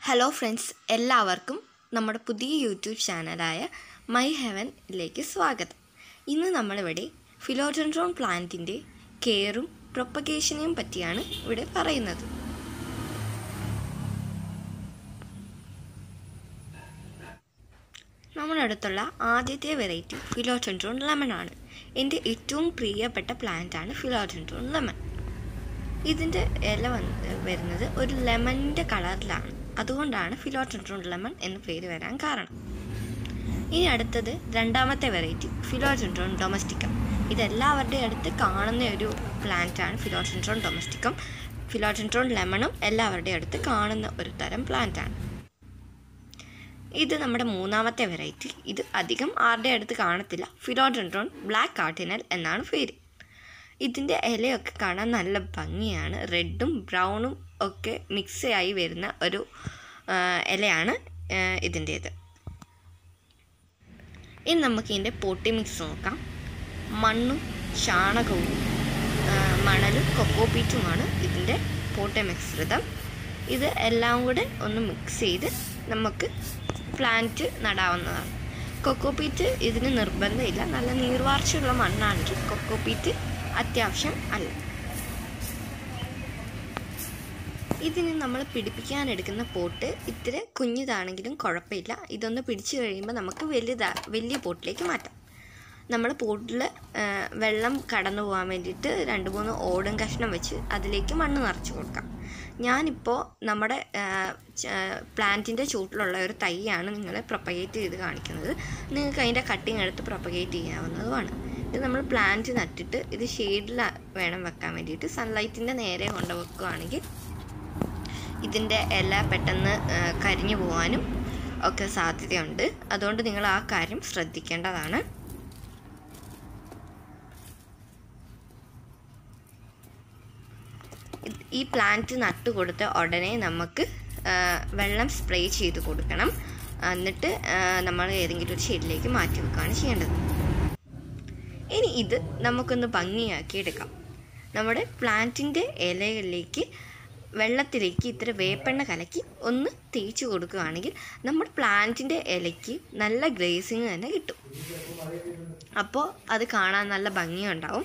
hello friends എല്ലാവർക്കും നമ്മുടെ പുതിയ യൂട്യൂബ് ചാനലായ മൈ ഹെവനിലേക്ക് സ്വാഗതം ഇന്ന് നമ്മളിവിടെ ഫിലോഡൻഡ്രോൺ പ്ലാന്റിൻ്റെ കെയറും പ്രൊപ്പഗേഷനെയും പറ്റിയാണ് ഇവിടെ പറയുന്നത് നമ്മുടെ അടുത്തുള്ള ആദ്യത്തെ വെറൈറ്റി ഫിലോഡൻഡ്രോൺ ലെമൺ ആണ് എൻ്റെ ഏറ്റവും പ്രിയപ്പെട്ട പ്ലാന്റാണ് ഫിലോഡൻഡ്രോൺ ലെമൺ ഇതിൻ്റെ ഇല വന്ന് വരുന്നത് ഒരു ലെമണിൻ്റെ കളറിലാണ് അതുകൊണ്ടാണ് ഫിലോഡൻഡ്രോൺ ലെമൺ എന്ന പേര് വരാൻ കാരണം ഇനി അടുത്തത് രണ്ടാമത്തെ വെറൈറ്റി ഫിലോഡൻഡ്രോൺ ഡൊമസ്റ്റിക്കം ഇതെല്ലാവരുടെയും അടുത്ത് കാണുന്ന ഒരു പ്ലാന്റാണ് ഫിലോഡൻഡ്രോൺ ഡൊമസ്റ്റിക്കം ഫിലോഡൻഡ്രോൺ ലെമണും എല്ലാവരുടെയും അടുത്ത് കാണുന്ന ഒരു തരം പ്ലാന്റാണ് ഇത് നമ്മുടെ മൂന്നാമത്തെ വെറൈറ്റി ഇത് അധികം ആരുടെ അടുത്ത് കാണത്തില്ല ഫിലോഡൻഡ്രോൺ ബ്ലാക്ക് കാർട്ടിനൽ എന്നാണ് പേര് ഇതിൻ്റെ ഇലയൊക്കെ കാണാൻ നല്ല ഭംഗിയാണ് റെഡും ബ്രൗണും ഒക്കെ മിക്സ് ആയി വരുന്ന ഒരു ആ, ഇലയാണ് ഇതിൻ്റേത് ഇനി നമുക്ക് ഇതിൻ്റെ പോട്ടി മിക്സ് നോക്കാം മണ്ണും ചാണകവും ആ, മണലും കൊക്കോപീറ്റുമാണ് ഇതിൻ്റെ പോട്ടി മിശ്രിതം ഇത് എല്ലാം കൂടെ ഒന്ന് മിക്സ് ചെയ്ത് നമുക്ക് പ്ലാന്റ് നടാവുന്നതാണ് കൊക്കോപീറ്റ് ഇതിന് നിർബന്ധമില്ല നല്ല നീർവാർച്ചയുള്ള മണ്ണാണെങ്കിൽ കൊക്കോപീറ്റ് അത്യാവശ്യം അല്ല ഇതിന് നമ്മൾ പിടിപ്പിക്കാനെടുക്കുന്ന പോട്ട് ഇത്തിരി കുഞ്ഞിതാണെങ്കിലും കുഴപ്പമില്ല ഇതൊന്ന് പിടിച്ചു കഴിയുമ്പോൾ നമുക്ക് വലുതാ വലിയ പോട്ടിലേക്ക് മാറ്റാം നമ്മൾ പോട്ടിൽ വെള്ളം കടന്നു പോകാൻ വേണ്ടിയിട്ട് രണ്ട് മൂന്ന് ഓടും കഷ്ണം വെച്ച് അതിലേക്ക് മണ്ണ് നിറച്ച് കൊടുക്കാം ഞാനിപ്പോൾ നമ്മുടെ പ്ലാന്റിൻ്റെ ചൂട്ടിലുള്ള ഒരു തൈയാണ് നിങ്ങളെ പ്രൊപ്പഗേറ്റ് ചെയ്ത് കാണിക്കുന്നത് നിങ്ങൾക്ക് അതിൻ്റെ കട്ടിങ് എടുത്ത് പ്രൊപ്പഗേറ്റ് ചെയ്യാവുന്നതുമാണ് ഇത് നമ്മൾ പ്ലാന്റ് നട്ടിട്ട് ഇത് ഷെയ്ഡിൽ വേണം വെക്കാൻ വേണ്ടിയിട്ട് സൺലൈറ്റിൻ്റെ നേരെ കൊണ്ട് വെക്കുകയാണെങ്കിൽ ഇതിൻ്റെ ഇല പെട്ടെന്ന് ആ, കരിഞ്ഞു പോകാനും ഒക്കെ സാധ്യതയുണ്ട് അതുകൊണ്ട് നിങ്ങൾ ആ കാര്യം ശ്രദ്ധിക്കേണ്ടതാണ് ഇത് ഈ പ്ലാന്റ് നട്ട് കൊടുത്ത ഉടനെ നമുക്ക് ആ, വെള്ളം സ്പ്രേ ചെയ്ത് കൊടുക്കണം എന്നിട്ട് ആ, നമ്മൾ ഏതെങ്കിലും ഒരു ഷെയ്ഡിലേക്ക് മാറ്റി വെക്കുകയാണ് ചെയ്യേണ്ടത് ഇനി ഇത് നമുക്കൊന്ന് ഭംഗിയാക്കി എടുക്കാം നമ്മുടെ പ്ലാന്റിൻ്റെ ഇലകളിലേക്ക് വെള്ളത്തിലേക്ക് ഇത്ര വേപ്പെണ്ണ കലക്കി ഒന്ന് തേച്ച് കൊടുക്കുകയാണെങ്കിൽ നമ്മുടെ പ്ലാന്റിൻ്റെ ഇലയ്ക്ക് നല്ല ഗ്രേസിങ് തന്നെ കിട്ടും അപ്പോൾ അത് കാണാൻ നല്ല ഭംഗിയുണ്ടാവും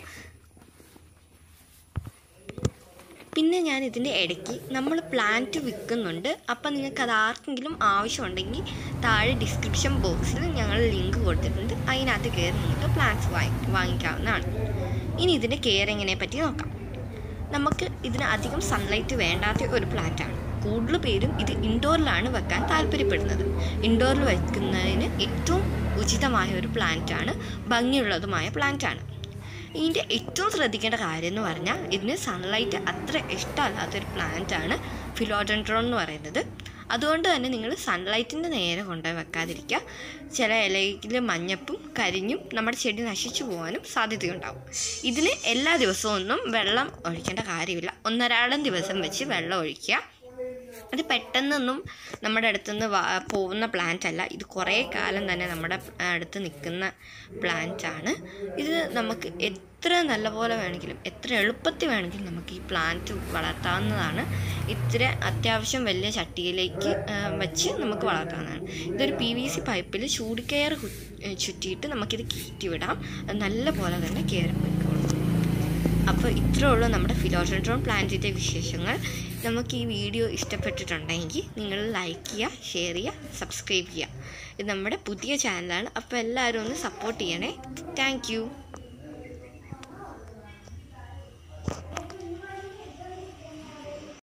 പിന്നെ ഞാൻ ഇതിൻ്റെ ഇടയ്ക്ക് നമ്മൾ പ്ലാന്റ് വിൽക്കുന്നുണ്ട് അപ്പം നിങ്ങൾക്ക് അത് ആർക്കെങ്കിലും ആവശ്യമുണ്ടെങ്കിൽ താഴെ ഡിസ്ക്രിപ്ഷൻ ബോക്സിൽ ഞങ്ങൾ ലിങ്ക് കൊടുത്തിട്ടുണ്ട് അതിനകത്ത് കയറി നിങ്ങൾക്ക് പ്ലാന്റ്സ് വാങ്ങി വാങ്ങിക്കാവുന്നതാണ് ഇനി ഇതിൻ്റെ കെയറിങ്ങിനെ പറ്റി നോക്കാം നമുക്ക് ഇതിന് അധികം സൺലൈറ്റ് വേണ്ടാത്ത ഒരു പ്ലാന്റാണ് കൂടുതൽ പേരും ഇത് ഇൻഡോറിലാണ് വെക്കാൻ താല്പര്യപ്പെടുന്നത് ഇൻഡോറിൽ വെക്കുന്നതിന് ഏറ്റവും ഉചിതമായ ഒരു പ്ലാന്റാണ് ഭംഗിയുള്ളതുമായ പ്ലാന്റാണ് ഇതിൻ്റെ ഏറ്റവും ശ്രദ്ധിക്കേണ്ട കാര്യം എന്ന് പറഞ്ഞാൽ ഇതിന് സൺലൈറ്റ് അത്ര ഇഷ്ടമല്ലാത്തൊരു പ്ലാന്റാണ് ഫിലോഡൻഡ്രോൺ എന്ന് പറയുന്നത് അതുകൊണ്ട് തന്നെ നിങ്ങൾ സൺലൈറ്റിൻ്റെ നേരെ കൊണ്ടുപോയി വെക്കാതിരിക്കുക ചില ഇലയിൽ മഞ്ഞപ്പും കരിഞ്ഞും നമ്മുടെ ചെടി നശിച്ചു പോകാനും സാധ്യതയുണ്ടാവും ഇതിന് എല്ലാ ദിവസവും ഒന്നും വെള്ളം ഒഴിക്കേണ്ട കാര്യമില്ല ഒന്നരാടം ദിവസം വെച്ച് വെള്ളം ഒഴിക്കുക അത് പെട്ടെന്നൊന്നും നമ്മുടെ അടുത്തുനിന്ന് വാ പോകുന്ന പ്ലാന്റ് അല്ല ഇത് കുറേ കാലം തന്നെ നമ്മുടെ അടുത്ത് നിൽക്കുന്ന പ്ലാന്റ് ആണ് ഇത് നമുക്ക് എത്ര നല്ലപോലെ വേണമെങ്കിലും എത്ര എളുപ്പത്തിൽ വേണമെങ്കിലും നമുക്ക് ഈ പ്ലാന്റ് വളർത്താവുന്നതാണ് ഇത്തിരി അത്യാവശ്യം വലിയ ചട്ടിയിലേക്ക് ആ, വെച്ച് നമുക്ക് വളർത്താവുന്നതാണ് ഇതൊരു പി വി സി പൈപ്പിൽ ചൂടുകയർ ചുറ്റിയിട്ട് നമുക്കിത് കയറ്റി വിടാം അത് നല്ല പോലെ തന്നെ കയറി പോയിക്കോളും അപ്പോൾ ഇത്രേ ഉള്ളൂ നമ്മുടെ ഫിലോഡൻഡ്രോൺ പ്ലാന്റിൻ്റെ വിശേഷങ്ങൾ നമുക്ക് ഈ വീഡിയോ ഇഷ്ടപ്പെട്ടിട്ടുണ്ടെങ്കിൽ നിങ്ങൾ ലൈക്ക് ചെയ്യുക ഷെയർ ചെയ്യുക സബ്സ്ക്രൈബ് ചെയ്യുക ഇത് നമ്മുടെ പുതിയ ചാനലാണ് അപ്പോൾ എല്ലാവരും ഒന്ന് സപ്പോർട്ട് ചെയ്യണേ താങ്ക്